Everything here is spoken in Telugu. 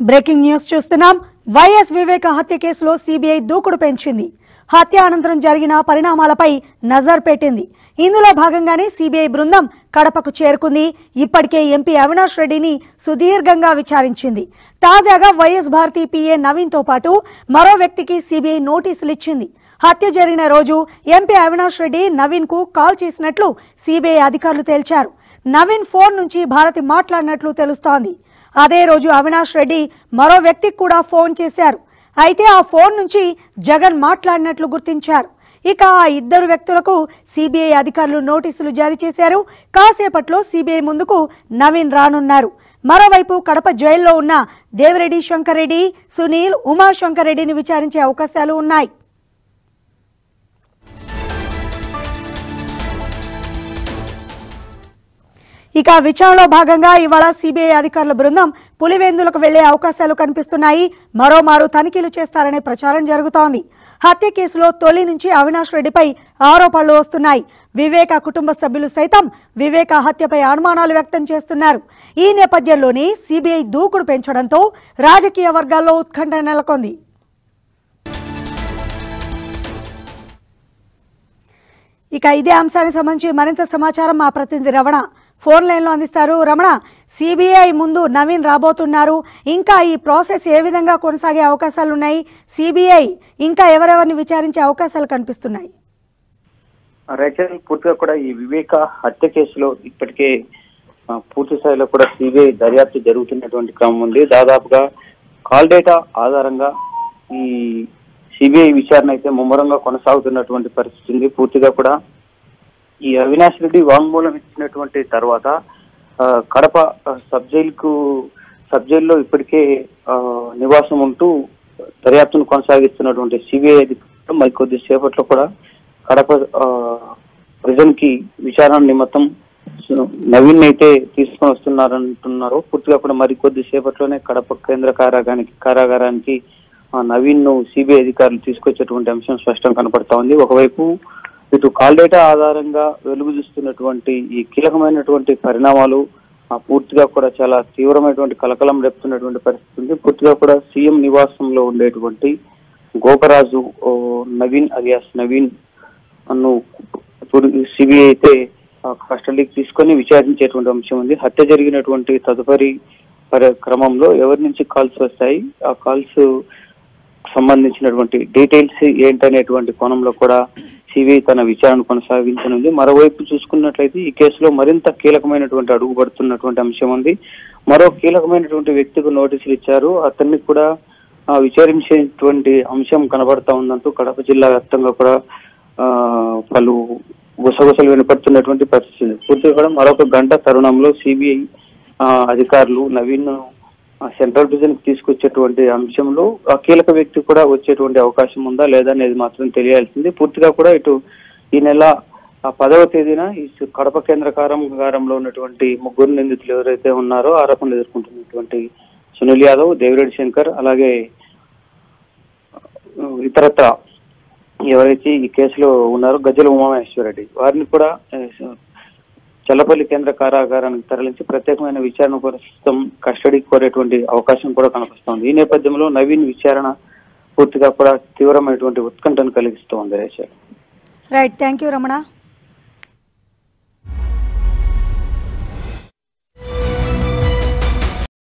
బ్రేకింగ్ న్యూస్ చూస్తున్నాం వైఎస్ వివేక హత్య కేసులో సిబిఐ దూకుడు పెంచింది హత్య అనంతరం జరిగిన పరిణామాలపై నజర్ పెట్టింది ఇందులో భాగంగానే సిబిఐ బృందం కడపకు చేరుకుంది ఇప్పటికే ఎంపీ అవినాష్ రెడ్డిని సుదీర్ఘంగా విచారించింది తాజాగా వైఎస్ భారతి పిఏ నవీన్తో పాటు మరో వ్యక్తికి సిబిఐ నోటీసులు ఇచ్చింది హత్య జరిగిన రోజు ఎంపీ అవినాష్ రెడ్డి నవీన్ కు కాల్ చేసినట్లు సిబిఐ అధికారులు తేల్చారు నవీన్ ఫోన్ నుంచి భారతి మాట్లాడినట్లు తెలుస్తోంది అదే రోజు అవినాష్ రెడ్డి మరో వ్యక్తికి కూడా ఫోన్ చేశారు అయితే ఆ ఫోన్ నుంచి జగన్ మాట్లాడినట్లు గుర్తించారు ఇక ఆ ఇద్దరు వ్యక్తులకు సిబిఐ అధికారులు నోటీసులు జారీ చేశారు కాసేపట్లో సిబిఐ ముందుకు నవీన్ రానున్నారు మరోవైపు కడప జైల్లో ఉన్న దేవిరెడ్డి శంకర్రెడ్డి సునీల్ ఉమాశంకర్ రెడ్డిని విచారించే అవకాశాలు ఉన్నాయి ఇక విచారణలో భాగంగా ఇవాళ సిబిఐ అధికారుల బృందం పులివెందులకు వెళ్లే అవకాశాలు కనిపిస్తున్నాయి మరోమారు తనిఖీలు చేస్తారనే ప్రచారం జరుగుతోంది హత్య కేసులో తొలి నుంచి అవినాష్ రెడ్డిపై ఆరోపణలు వస్తున్నాయి వివేక కుటుంబ సభ్యులు సైతం వివేక హత్యపై అనుమానాలు వ్యక్తం చేస్తున్నారు ఈ నేపథ్యంలోనే సిబిఐ దూకుడు పెంచడంతో రాజకీయ వర్గాల్లో ఉత్కంఠ నెలకొంది ఇక ఇదే అంశానికి సంబంధించి మరింత సమాచారం మా ప్రతినిధి రమణ ఫోన్ లైన్లో అందిస్తారు రమణ సిబిఐ ముందు నవీన్ రాబోతున్నారు ఇంకా ఈ ప్రాసెస్ ఏ విధంగా కొనసాగే అవకాశాలు ఉన్నాయి సిబిఐ ఇంకా ఎవరెవరిని విచారించే అవకాశాలు కనిపిస్తున్నాయి రేచల్ పూర్తిగా కూడా ఈ వివేక హత్య కేసులో ఇప్పటికే ఆ, పూర్తి స్థాయిలో కూడా సిబిఐ దర్యాప్తు జరుగుతున్నటువంటి క్రమం ఉంది దాదాపుగా కాల్ డేటా ఆధారంగా ఈ సిబిఐ విచారణ అయితే ముమ్మరంగా కొనసాగుతున్నటువంటి పరిస్థితి ఉంది పూర్తిగా కూడా ఈ అవినాష్ రెడ్డి వాంగ్మూలం ఇచ్చినటువంటి తర్వాత ఆ, కడప ఆ, సబ్ జైలుకు సబ్ జైల్లో ఇప్పటికే ఆ, నివాసం ఉంటూ దర్యాప్తును కొనసాగిస్తున్నటువంటి సిబిఐ అధికారులు మరి కొద్దిసేపట్లో కూడా కడప ప్రిజన్ కి విచారణ నిమిత్తం నవీన్ అయితే తీసుకొని వస్తున్నారంటున్నారు పూర్తిగా కూడా మరి కొద్దిసేపట్లోనే కడప కేంద్ర కారాగానికి కారాగారానికి ఆ, నవీన్ ను సిబిఐ అధికారులు తీసుకొచ్చేటువంటి అంశం స్పష్టం కనపడతా ఉంది ఒకవైపు ఇటు కాల్ డేటా ఆధారంగా వెలుగు చూస్తున్నటువంటి ఈ కీలకమైనటువంటి పరిణామాలు ఆ, పూర్తిగా కూడా చాలా తీవ్రమైనటువంటి కలకలం రేపుతున్నటువంటి పరిస్థితి ఉంది పూర్తిగా కూడా సీఎం నివాసంలో ఉండేటువంటి గోపరాజు ఓ, నవీన్ అలియాస్ నవీన్ అను ఇప్పుడు సిబిఐ అయితే ఆ, కస్టడీకి తీసుకొని విచారించేటువంటి అంశం ఉంది హత్య జరిగినటువంటి తదుపరి పరి- క్రమంలో ఎవరి నుంచి కాల్స్ వస్తాయి ఆ కాల్స్ సంబంధించినటువంటి డీటెయిల్స్ ఏంటనేటువంటి కోణంలో కూడా సిబిఐ తన విచారణ కొనసాగించనుంది మరోవైపు చూసుకున్నట్లయితే ఈ కేసులో మరింత కీలకమైనటువంటి అడుగు పడుతున్నటువంటి అంశం ఉంది మరో కీలకమైనటువంటి వ్యక్తికి నోటీసులు ఇచ్చారు అతన్ని కూడా ఆ, విచారించేటువంటి అంశం కనబడతా ఉందంటూ కడప జిల్లా వ్యాప్తంగా కూడా ఆ, పలు గుసగుసలు వినపడుతున్నటువంటి పరిస్థితి ఉంది. పూర్తిగా కూడా మరొక గంట తరుణంలో సిబిఐ అధికారులు నవీన్ సెంట్రల్ ప్రిజన్ కి తీసుకొచ్చేటువంటి అంశంలో ఆ కీలక వ్యక్తి కూడా వచ్చేటువంటి అవకాశం ఉందా లేదా అనేది మాత్రం తెలియాల్సింది పూర్తిగా కూడా ఇటు ఈ నెల ఆ పదవ తేదీన ఈ సు- కడప కేంద్ర కారాగారంలో ఉన్నటువంటి ముగ్గురు నిందితులు ఎవరైతే ఉన్నారో ఆరోపణలు ఎదుర్కొంటున్నటువంటి సునీల్ యాదవ్ దేవిరెడ్డి శంకర్ అలాగే ఆ, ఇతరత్ర ఎవరైతే ఈ కేసులో ఉన్నారో గజ్జల ఉమామహేశ్వరరెడ్డి వారిని కూడా ఆ, చల్లపల్లి కేంద్ర కారాగారానికి తరలించి ప్రత్యేకమైన విచారణ ప్రస్తుతం కస్టడీ కోరేటువంటి అవకాశం కూడా కనిపిస్తోంది ఈ నేపథ్యంలో నవీన్ విచారణ పూర్తిగా కూడా తీవ్రమైనటువంటి ఉత్కంఠను కలిగిస్తోంది రేషల్ రైట్ థ్యాంక్ యూ రమణ